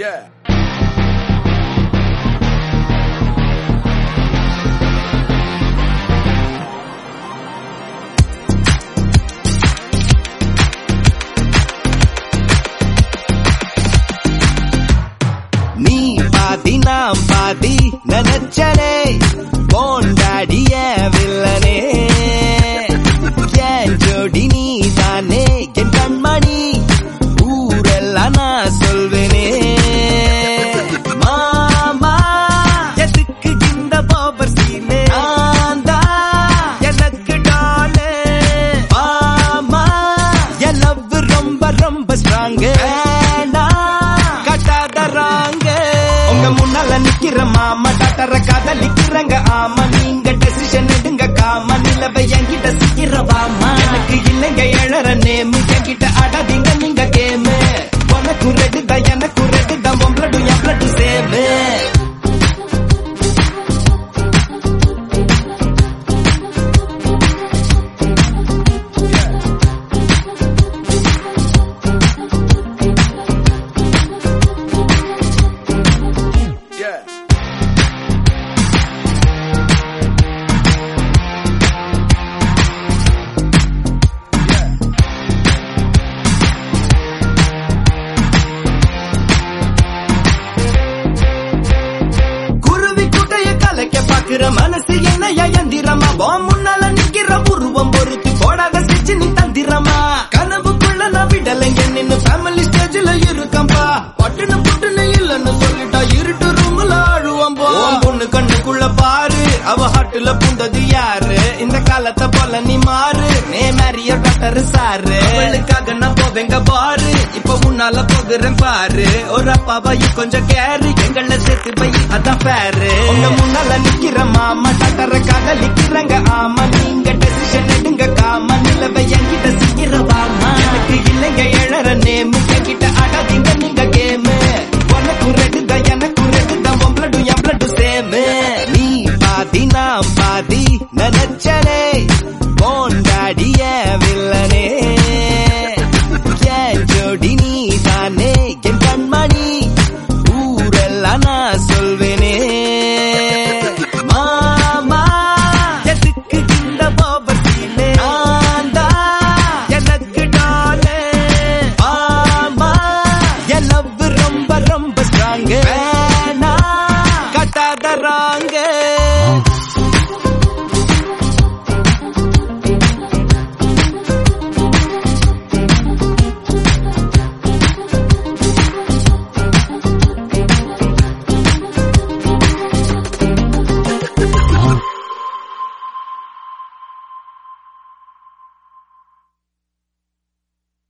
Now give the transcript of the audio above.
Yeah. நீ பாதி நாம் பாதி நினைச்சனே போண்டாடிய வில்லனே என் ஜோடி நீ தானே என் கண்மணி ஊரெல்லாம் நான் சொல்வேனே மாமா எதுக்கு இந்த போவர் சீனே நான் தான் எனக்கு டாலே மாமா என் லவ் ரொம்ப ரொம்ப ஸ்ட்ராங் கட்டாதராங்க உங்க முன்னால நிக்கிற மாமா டாட்டர காதலிக்கிறங்க ஆமா நீங்க டெசிஷன் எடுங்க காமா நிலவை என்கிட்ட சிக்கிறவாமா எனக்கு இல்லைங்க எழற நேம் என்கிட்ட அடாதீங்க நீங்க கேமு உனக்கு ரெடு தான் எனக்கு ரெடு தான் உங்களோட என் பிளட் சேமு Yeah. குருவி குட்டைய கலைக்க பாக்குற மனசு என்னைய எந்திரமா வா முன்னால நிக்கிற உருவம் பொறுத்து போடாத ஸ்டிச்சு நீ தந்திரமா கனவுக்குள்ள நான் விடலைங்க நின்னு ஃபேமிலி ஸ்டேஜ்ல இருக்கம்பா பட்டுன்னு புட்டுன்னு இல்லன்னு சொல்லிட்டா இருட்டு ரூம்ல ஆழுவோம் போ உன் பொண்ணு கண்ணுக்குள்ள பாரு அவ ஹாட்டுல புந்தது யாரு இந்த காலத்தை போல நீ மாறு நே மேரிய டாக்டர் சாரு அவளுக்காக நான் போவேங்க பாரு இப்ப முன்னால போகிறேன் பாரு ஒரு அப்பாவை கொஞ்சம் கேரு எங்கள சேர்த்து பை அதான் பேரு உங்க முன்னால நிக்கிற மாமா டாக்டர காதலிக்கிறங்க ஆமா நீங்க டெசிஷன் எடுங்க காமா நிலவை என்கிட்ட சீக்கிரவாமா எனக்கு இல்லைங்க எழற நேம் என்கிட்ட ஆடாதீங்க நீங்க கேமு உனக்கு ரெடு தான் எனக்கு ரெடு தான் உங்களோட என் பிளட் சேமு நீ பாதி நான் பாதி நினைச்சனே போண்டாடிய வில்லனே